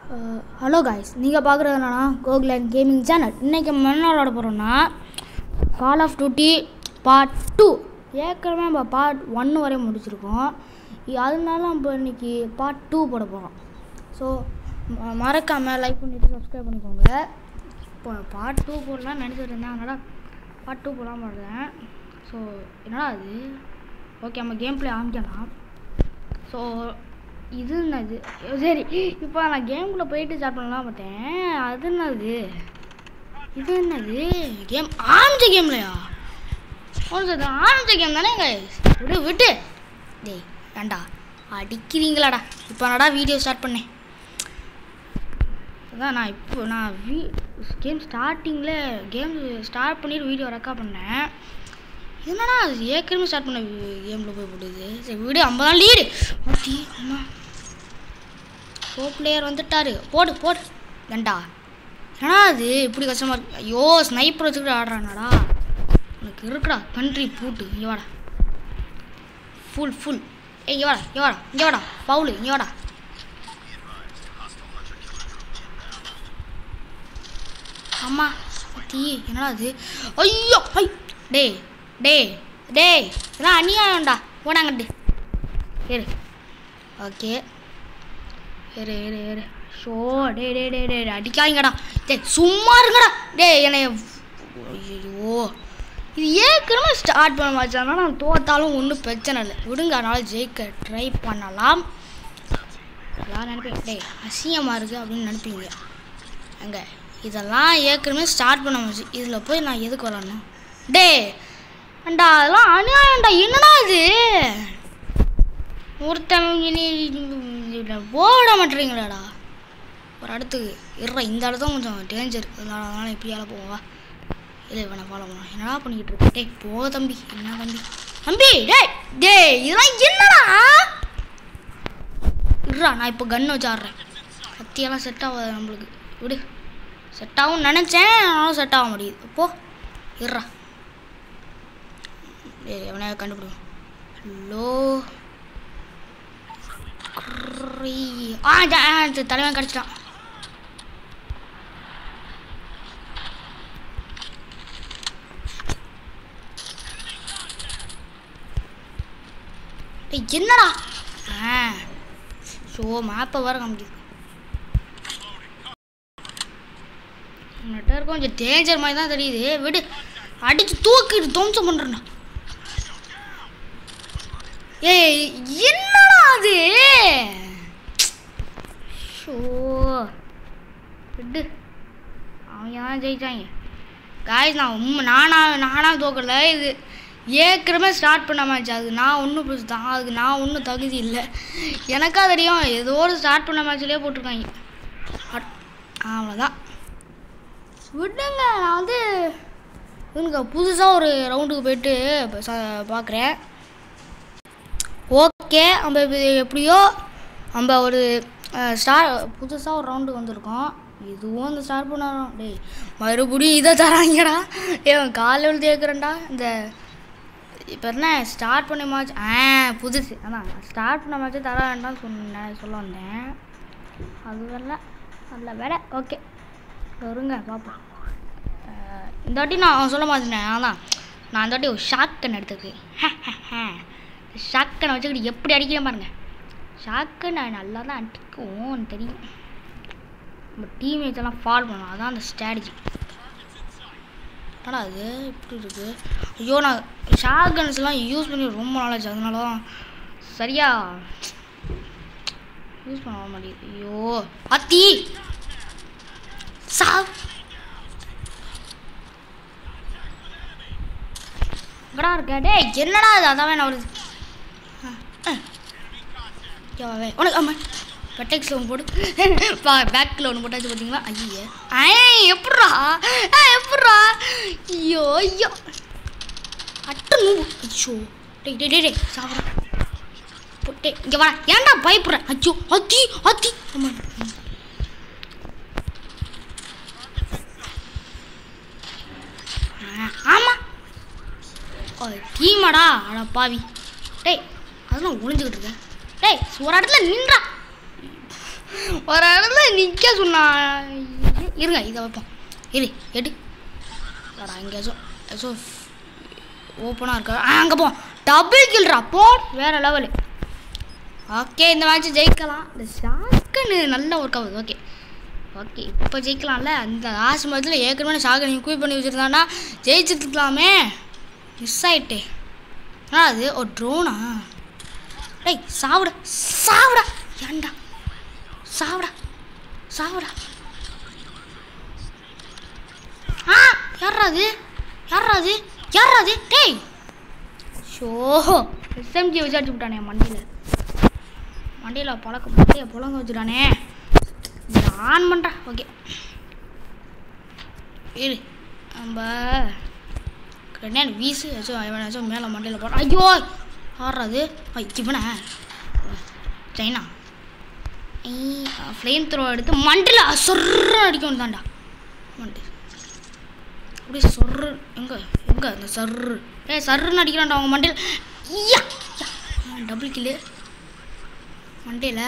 Hello guys நீங்கள் பார்க்குறது என்னன்னா கோகுலன் கேமிங் சேனல் இன்றைக்கி என்ன விளாட போகிறோன்னா call of duty part two ஏற்கனவே நம்ம பார்ட் ஒன்று வரையும் முடிச்சிருக்கோம் இ- அதனால நம்ம இன்னைக்கு பார்ட் டூ போட போகிறோம் ஸோ மறக்காமல் லைக் பண்ணிவிட்டு சப்ஸ்கிரைப் பண்ணிக்கோங்க இப்போ பார்ட் டூ போடலாம்னு நினச்சிட்டு இருந்தேன் அதனால் பார்ட் டூ போடலாம் பார்த்தேன் ஸோ என்னடா அது ஓகே நம்ம கேம் ப்ளே ஆரம்பிக்கலாம் ஸோ இது என்னது சரி இப்போ நான் கேம்குள்ளே போயிட்டு ஸ்டார்ட் பண்ணலாம் பார்த்தேன் அது என்னது இது என்னது கேம் ஆரம்பிச்ச கேம்லையா ஒன்று சார் ஆரம்பிச்ச கேம் தானே guys? விடு விட்டு டேய் ஏண்டா அடிக்கிறீங்களாடா இப்போ நாடா வீடியோ ஸ்டார்ட் பண்ணேன் அதான் நான் இப்போ நான் வீ கேம் ஸ்டார்டிங்கில் கேம் ஸ்டார்ட் பண்ணிட்டு வீடியோ ரெக்கார்ட் பண்ணேன் என்னடா அது ஏற்கனவே ஸ்டார்ட் பண்ண கேமில் போய் போடுது சரி வீடு ஐம்பது நாள் லீடு ஓகே அம்மா ப்ரோ பிளேயர் வந்துட்டாரு போடு போடு ஏண்டா என்னடா அது இப்படி கஷ்டமாக இருக்கு ஐயோ ஸ்னைப்பர் வச்சுக்கிட்டு ஆடுறானாடா உனக்கு இருக்குடா கண்ட்ரி பூட்டு இங்கே வாடா ஃபுல் ஃபுல் ஏய் இங்கே வாடா இங்கே வாடா இங்கே வாடா பவுலு இங்கே வாடா அம்மா தீ என்னடா அது ஐயோ ஐ டேய் டேய் டேய் இதெல்லாம் அநியாயம்டா போடாங்கட்டு இரு ஓகே இரு இரு இரு ஷோ டே டே டே டே அடிக்காதீங்கடா டேய் சும்மா இருங்கடா டேய் என்னை ஐயோ இது ஏற்கனவே ஸ்டார்ட் பண்ண மாச்சானா நான் தோத்தாலும் ஒன்றும் பிரச்சனை இல்லை விடுங்க அதனால ஜெயிக்க ட்ரை பண்ணலாம் எல்லாரும் நினைப்பேன் டேய் அசிங்கமாக இருக்குது அப்படின்னு நினைப்பீங்க அங்கே இதெல்லாம் ஏற்கனவே ஸ்டார்ட் பண்ண மாச்சு இதில் போய் நான் எதுக்கு விளாட்ணும் டேய் அண்டா அதெல்லாம் அநியாயம்டா என்னடா இது ஒருத்தன் போட மாட்டேறீங்களாடா ஒரு இடத்துக்கு இருற இந்த இடத்துல கொஞ்சம் டேஞ்சர் அதனால அதனால இப்படியால போவா இல்லை இவனை ஃபாலோ பண்ணுவான் என்னடா பண்ணிக்கிட்டு இருக்க டேய் போ தம்பி என்ன தம்பி தம்பி டேய் டேய் இதெல்லாம் என்னடா இருடா நான் இப்போ கன் வச்சு ஆடுறேன் கத்தியெல்லாம் செட் ஆகாது நம்மளுக்கு விடு செட் ஆகும் நினச்சேன் ஆனாலும் செட் ஆக முடியுது போ இருடா டேய் எவனையா கண்டுபிடிக்கும் ஹலோ ஆ ஜா- ஆ, இது தலைவன் கிடச்சிட்டான் டேய் என்னடா ஆ ஷோ மேப்பை வர காமிக்குது நெட்டார் கொஞ்சம் டேஞ்சர் மாதிரி தான் தெரியுது விடு அடிச்சு தூக்கிட்டு துவம்சம் பண்ணுறேன்டா ஏய் என்னடா அது ஷோ விடு அவங்க தான் ஜெயிச்சாங்க காய்ஸ் நான் உண்மை நானா நானா தோக்கல இது ஏற்கனவே ஸ்டார்ட் பண்ண மேட்ச் அது நான் ஒன்றும் தான் அதுக்கு நான் ஒன்றும் தகுதி இல்லை எனக்கா தெரியும் ஏதோ ஒரு ஸ்டார்ட் பண்ண மேட்ச்லேயே போட்டிருக்காங்க அட்- அவ்வளோதான் விடுங்க நான் வந்து இவனுக்கு புதுசாக ஒரு ரவுண்டுக்கு போயிட்டு பார்க்குறேன் ஓகே நம்ம இது எப்படியோ நம்ம ஒரு ஸ்டார் புதுசாக ஒரு ரவுண்டுக்கு வந்திருக்கோம் இதுவும் இந்த ஸ்டார்ட் பண்ணாரோம் டேய் மறுபடியும் இதை தராங்கடா ஏன் காலையில் கேட்குறேன்டா இந்த இப்போ என்ன ஸ்டார்ட் பண்ண மேட்ச் ஆ புதுசு அதான் ஸ்டார்ட் பண்ண மேட்ச்சே தர வேண்டாம்னு சொன்னேன் சொல்ல வந்தேன் அது வரல நல்ல வேலை ஓகே வருங்க பார்ப்போம் அஹ், இந்த வாட்டி நான் சொல்ல மாட்டேன் அதான் நான் இந்த வாட்டி ஒரு ஷாக் கன் எடுத்துருக்கேன் ஷாக் கனை வச்சுக்கிட்டு எப்படி அடிக்கிறேன் பாருங்க ஷாக்கு நான் நல்லா தான் அடிக்கும் தெரியும் நம்ம டீம்மேட்ஸ் எல்லாம் ஃபால் பண்ணணும் அதான் அந்த ஸ்ட்ராட்டஜி என்னடா அது இப்படி இருக்கு ஐயோ நான் ஷாக் கன்ஸ்லாம் யூஸ் பண்ணி ரொம்ப நாளாச்சு அதனால தான் சரியா யூஸ் பண்ண மாட்டேங்குது ஐயோ அத்தி சா எங்கடா இருக்க டேய் என்னடா இது அதான் நான் வருது ஓகேவாவே உனக்கு ஆமாம் பெட்டெக்ஸில் ஒன்று போடு பா பேக்கில் ஒன்று போட்டாச்சு பார்த்தீங்களா ஐயே ஐ எப்பட்றா ஆ எப்பட்றா ஐயோ ஐயோ அட்டு நூ ஐயோ டேய் டேய் டேய் டேய் சாப்பிட்ற போட்டே இங்கே வா ஏன்டா பயப்படுற ஐயோ அத்தி அத்தி ஆமாம் ஆமாம் ஓ டீமாடா அட பாவி டேய் அதெல்லாம் ஒளிஞ்சுக்கிட்டு இருக்க டேய் ஒரு இடத்துல நின்றா ஒரு இடத்துல நிற்க சொன்னா இருங்க இதை வைப்போம் இரு எடு வாடா எங்கேயாச்சும் ஏதாச்சும் ஓப்பனாக இருக்கா ஆ அங்கே போ டபுள் கில்ரா போ வேற லெவலு ஓகே இந்த மேட்ச் ஜெயிக்கலாம் இந்த ஷாக்கனு நல்ல ஒர்க் ஆகுது ஓகே ஓகே இப்போ ஜெயிக்கலாம்ல அந்த லாஸ்ட் மேட்ச்சில் ஏற்கனவே ஷாக்கன் குயிட் பண்ணி வச்சுருந்தான்னா ஜெயிச்சிருக்கலாமே மிஸ் ஆயிட்டே ஆ அது ஒரு ட்ரோனா டேய் சாவுடா சாவுடா ஏன்டா சாவுடா சாவுடா ஆ யாரா அது யாரா அது யாரா அது டேய் ஷோ எஸ்எம்ஜி விசாரிச்சு விட்டானே மண்டியில் மண்டியில் பழக்க மண்டியை புழங்க வச்சுட்டானே இதை ஆன் பண்ணுறா ஓகே இரு நம்ம கிரனேட் வீசு ஏதாச்சும் எவனாச்சும் மேலே மண்டையில் போடுறான் ஐயோ ஆடுறது ஐ இவனை சைனா ஃப்ளேம் த்ரோ எடுத்து மண்டில் சொர்ற அடிக்கும் தாண்டா மண்டு அப்படியே சொர்ரு எங்க எங்க அந்த சர்ரு ஏ சர்ருன்னு அடிக்கிறான்டா அவங்க மண்டையில் ஐயா டபுள் கில்லு மண்டையில்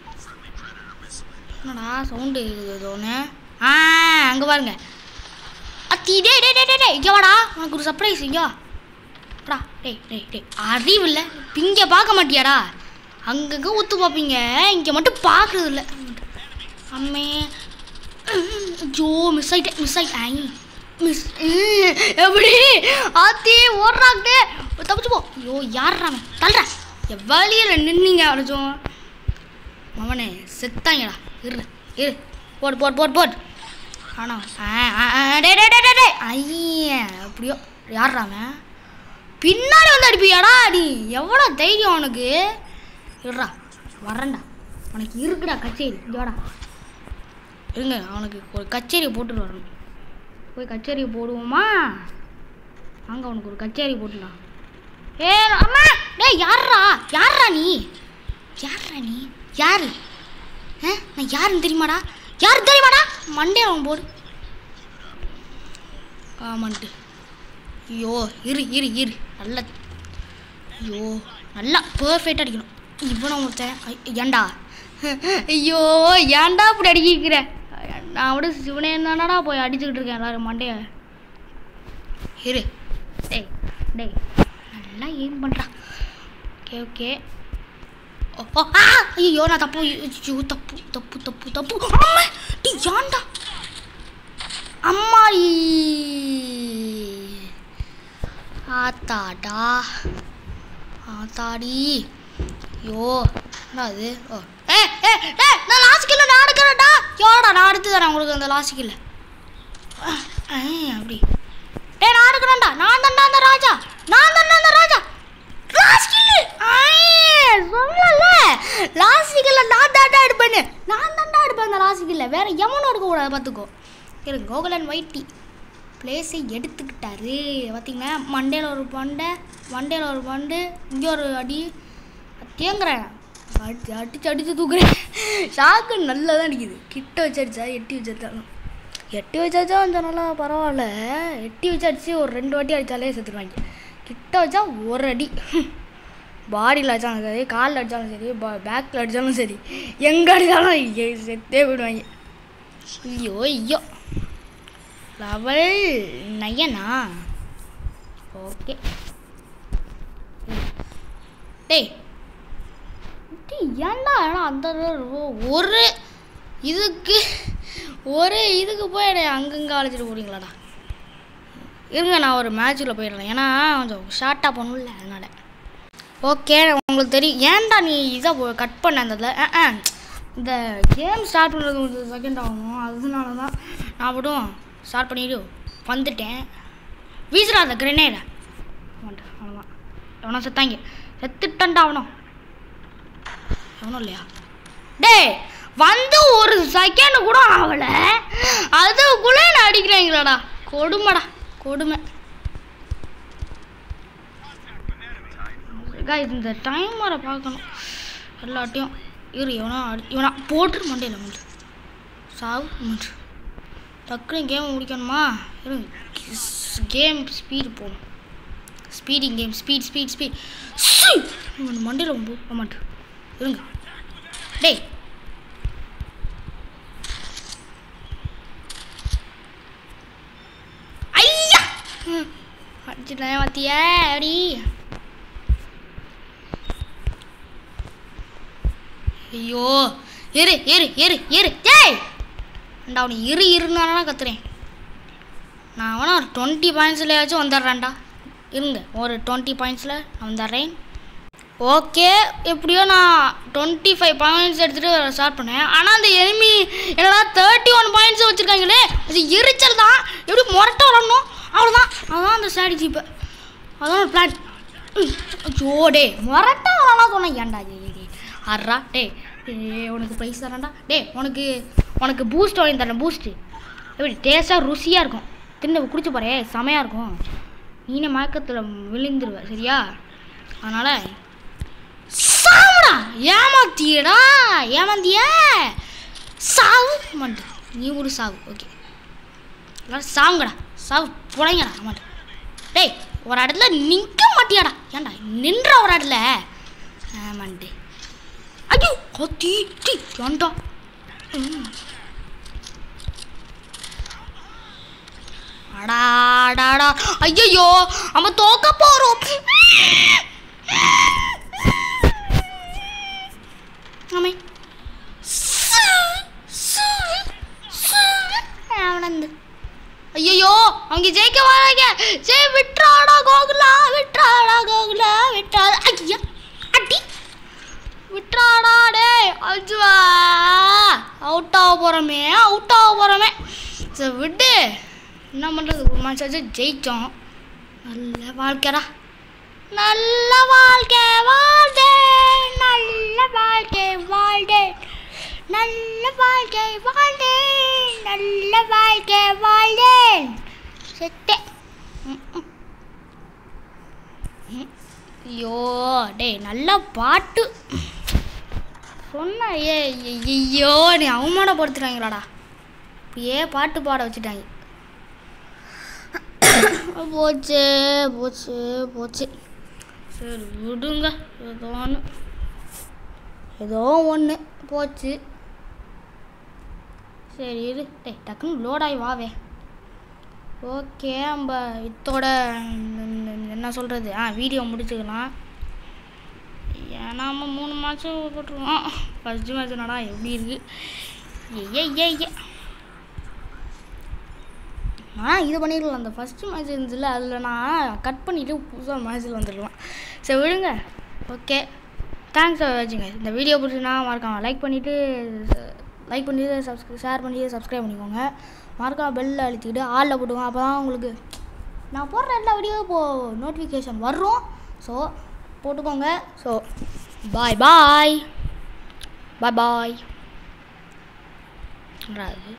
என்னடா சவுண்டு இது ஒன்று ஆ அங்கே பாருங்க அத்தி டே டே டே டே டே இங்கே வாடா உனக்கு ஒரு சர்ப்ரைஸ் இங்கே வா வாடா டேய் டேய் டேய் அறிவு இல்லை இங்கே பார்க்க மாட்டியாடா அங்கங்கே ஊத்து பார்ப்பீங்க இங்கே மட்டும் பார்க்குறது இல்லை அம்மே ஐயோ மிஸ் ஆயிட்டேன் மிஸ் ஆயிட்டேன் மிஸ் எப்படி ஆத்தி ஓடுறாங்கட்டு தப்பிச்சு போ ஐயோ யார்றாங்க தள்ளுற வழியில் நின்னீங்க அடிச்சோம் மவனே செத்தாங்கடா இரு இரு போடு போடு போடு போடு ஆனா ஆ ஆ, ஆ, டே டே டே டே டே ஐயா அப்படியோ யார்றாம பின்னாடி வந்து அடிப்பியாடா நீ எவ்வளோ தைரியம் உனக்கு இருடா வரேன்டா உனக்கு இருக்குடா கச்சேரி இங்கோடா இருங்க அவனுக்கு ஒரு கச்சேரியை போட்டுட்டு வரணும் போய் கச்சேரியை போடுவோமா அங்கே அவனுக்கு ஒரு கச்சேரி போட்டுடலாம் ஏ அம்மா டேய் யார்ரா யார்ரா நீ யார்ரா நீ யாரு ஆ நான் யாருன்னு தெரியுமாடா யார் தெரியுமாடா மண்டே அவன் போடு ஆமான்ட்டு ஐயோ இரு இரு இரு நல்ல ஐயோ நல்லா பர்ஃபெக்டாக அடிக்கணும் இவனை ஒருத்தன் ஐ- ஏன்டா ஐயோ ஏன்டா இப்படி அடிக்கிற நான் விட சிவனே என்னடா போய் அடிச்சுக்கிட்டு இருக்கேன் எல்லாரும் மண்டைய இரு டேய் டேய் நல்லா எய்ம் பண்ணுறா ஓகே ஓகே ஓ ஓ, ஆ ஐயோ நான் தப்பு ஐயோ தப்பு தப்பு தப்பு தப்பு அம்மா டி ஏன்டா அம்மாடி ஆத்தாடா ஆத்தாடி ஐயோ என்ன அது ஓ ஏ ஏ ஏ நான் லாஸ்ட் கில்ல நான் எடுக்கிறேன்டா யோடா நான் எடுத்து தரேன் உங்களுக்கு அந்த லாஸ்ட் கில்ல அப்படி டேய் நான் எடுக்கிறேன்டா நான் தான்டா அந்த ராஜா நான் தான்டா அந்த ராஜா லாஸ்ட் கில்லு சொல்லல லாஸ்ட் கில்ல நான் தான்டா எடுப்பேன்னு நான் தான்டா எடுப்பேன் அந்த லாஸ்ட் கில்ல வேற எவனும் எடுக்க கூடாது பார்த்துக்கோ இரு கோகுலன் ஒயிட்டி பிளேஸை எடுத்துக்கிட்டாரு பார்த்தீங்கன்னா மண்டையில் ஒரு பண்டை மண்டையில் ஒரு பண்டு இங்கே ஒரு அடி தேங்குறேன் அடிச்சு அடிச்சு அடிச்சு தூக்குறேன் ஷாக்கு நல்லா தான் அடிக்குது கிட்ட வச்சு அடிச்சா எட்டி வச்சு அடிச்சாலும் எட்டி வச்சாச்சா கொஞ்சம் நல்லா பரவாயில்ல எட்டி வச்சு அடிச்சு ஒரு ரெண்டு வாட்டி அடித்தாலே செத்துருவாங்க கிட்ட வச்சா ஒரு அடி பாடியில் அடித்தாலும் சரி காலில் அடித்தாலும் சரி பா பேக்கில் அடித்தாலும் சரி எங்கே அடித்தாலும் ஐயோ, செத்தே போயிடுவாங்க ஐயோ ஐயோ லெவல் நயனா ஓகே டேய் டேய், ஏன்டா ஏன்னா அந்த ரோ- ஒரு இதுக்கு ஒரு இதுக்கு போய் என்னை அங்கங்கே அழைச்சிட்டு போறீங்களாடா இருங்க நான் ஒரு மேட்ச்சில் போயிடுறேன் ஏன்னா கொஞ்சம் ஷார்ட்டாக பண்ணல அதனால் ஓகே உங்களுக்கு தெரியும் ஏன்டா நீ இதை கட் பண்ண அந்த இதில் ஆ இந்த கேம் ஸ்டார்ட் பண்ணுறது கொஞ்சம் செகண்ட் ஆகும் அதனால தான் நான் மட்டும் ஸ்டார்ட் பண்ணிட்டு வந்துட்டேன் வீசுறா அந்த கிரனேடை வந்துட்டேன் அவ்வளோதான் எவனோ செத்தாங்க செத்துட்டண்டா அவனும் எவனும் இல்லையா டேய் வந்து ஒரு செகண்ட் கூட ஆகலை அதுக்குள்ளே நான் அடிக்கிறேங்களாடா கொடுமைடா கொடுமை guys இந்த டைமரை பார்க்கணும் எல்லாட்டையும் இரு இவனா அடி இவனா போட்டு மண்டையில் வந்து சாவு மண்டு டக்குனு கேம் முடிக்கணுமா இரு கேம் ஸ்பீடு போகணும் speeding game speed speed speed இவன் மண்டையில் போக மாட்டேன் இருங்க டேய் பிடிச்சிட்டேன் பார்த்தியா அப்படி ஐயோ இரு இரு இரு இரு ஏய் ஏண்டா அவனை இரு இருந்தானா கத்துறேன் நான் வேணா ஒரு டுவெண்ட்டி பாயிண்ட்ஸ்லையாச்சும் வந்துடுறேன்டா இருங்க ஒரு டுவெண்ட்டி பாயிண்ட்ஸில் நான் வந்துடுறேன் ஓகே எப்படியோ நான் டுவெண்ட்டி ஃபைவ் பாயிண்ட்ஸ் எடுத்துகிட்டு ஸ்டார்ட் பண்ணேன் ஆனால் அந்த எனிமி என்னடா தேர்ட்டி ஒன் பாயிண்ட்ஸ் வச்சுருக்காங்களே அது எரிச்சல் தான் எப்படி முரட்ட வரணும் அவ்வளோதான் அதுதான் அந்த ஸ்ட்ராட்டஜி இப்போ அதான் ஒரு பிளான் ஐயோ டே முரட்ட வரலாம் சொன்னேன் ஏன்டா இது அட்ரா டே டேய் உனக்கு ப்ரைஸ் தரேன்டா டே உனக்கு உனக்கு பூஸ்ட் வாங்கி தரேன் பூஸ்ட்டு எப்படி டேஸ்ட்டாக ருசியாக இருக்கும் தின்னு குடிச்சு பாரு செமையாக இருக்கும் நீனே மயக்கத்தில் விழுந்துருவ சரியா அதனால் சாவுடா ஏமாத்தியடா ஏமாந்திய சாவு மாட்டு நீ ஒரு சாவு ஓகே எல்லாரும் சாவுங்கடா சாவு புழைங்கடா மாட்டு டேய் ஒரு இடத்துல நிற்க மாட்டியாடா ஏன்டா நின்ற ஒரு இடத்துல ஆமாண்ட்டு ஐயோ கத்தி டி ஏன்டா ம். அடாடாடா ஐயோ அவன் தோக்க போறோம் ஆமே அவனந்து ஐயோ அவங்க ஜெயிக்க வராங்க ஜெய் விட்றாடா கோகுலா விட்றாடா கோகுலா விட்றாடா ஐயா அடி விட்றாடா டேய் அஜுவா அவுட் ஆக போகிறோமே அவுட் ஆக போகிறோமே சரி விட்டு என்ன பண்ணுறது ஒரு மனுஷாச்சும் ஜெயித்தோம் நல்ல வாழ்க்கைடா நல்ல வாழ்க்கை வாழ்ந்தேன் நல்ல வாழ்க்கை வாழ்ந்தேன் நல்ல வாழ்க்கை வாழ்ந்தேன் நல்ல வாழ்க்கை வாழ்ந்தேன் செத்தேன் ம், ம். ம். ஐயோ டேய் நல்ல பாட்டு சொன்ன ஏ ஐ- ஐயோ நீ அவமானப்படுத்துறாங்களாடா இப்பயே பாட்டு பாட வச்சுட்டாங்க போச்சு போச்சு போச்சு சரி விடுங்க ஏதோ ஒன்று ஏதோ ஒன்று போச்சு சரி இரு டேய் டக்குன்னு லோடாகி வாவே ஓகே நம்ம இத்தோட ம், என்ன சொல்கிறது ஆ வீடியோ முடிச்சுக்கலாம் ஏன்னா நம்ம மூணு மேட்ச்சும் போட்டுருவோம் ஃபஸ்ட்டு மேட்ச் என்னடா எப்படி இருக்குது ஏ ஏ ஏ ஆ இது பண்ணிடலாம் அந்த ஃபஸ்ட்டு மேட்ச் இருந்துச்சுல்ல அதில் நான் கட் பண்ணிவிட்டு புதுசாக மேட்ச்சில் வந்துடலாம் சரி விடுங்க ஓகே தேங்க்ஸ் ஃபார் வாட்சிங் இந்த வீடியோ பிடிச்சினா மறக்காம லைக் பண்ணிவிட்டு லைக் பண்ணிவிட்டு சப்ஸ்கிரை ஷேர் பண்ணிவிட்டு சப்ஸ்கிரைப் பண்ணிக்கோங்க மறக்காம பெல்லில் அழுத்திக்கிட்டு ஆளில் போட்டுக்கோங்க அப்போ தான் உங்களுக்கு நான் போடுற எல்லா வீடியோ இப்போது நோட்டிஃபிகேஷன் வரும் ஸோ போட்டுக்கோங்க ஸோ பாய் பாய் பாய் பாய்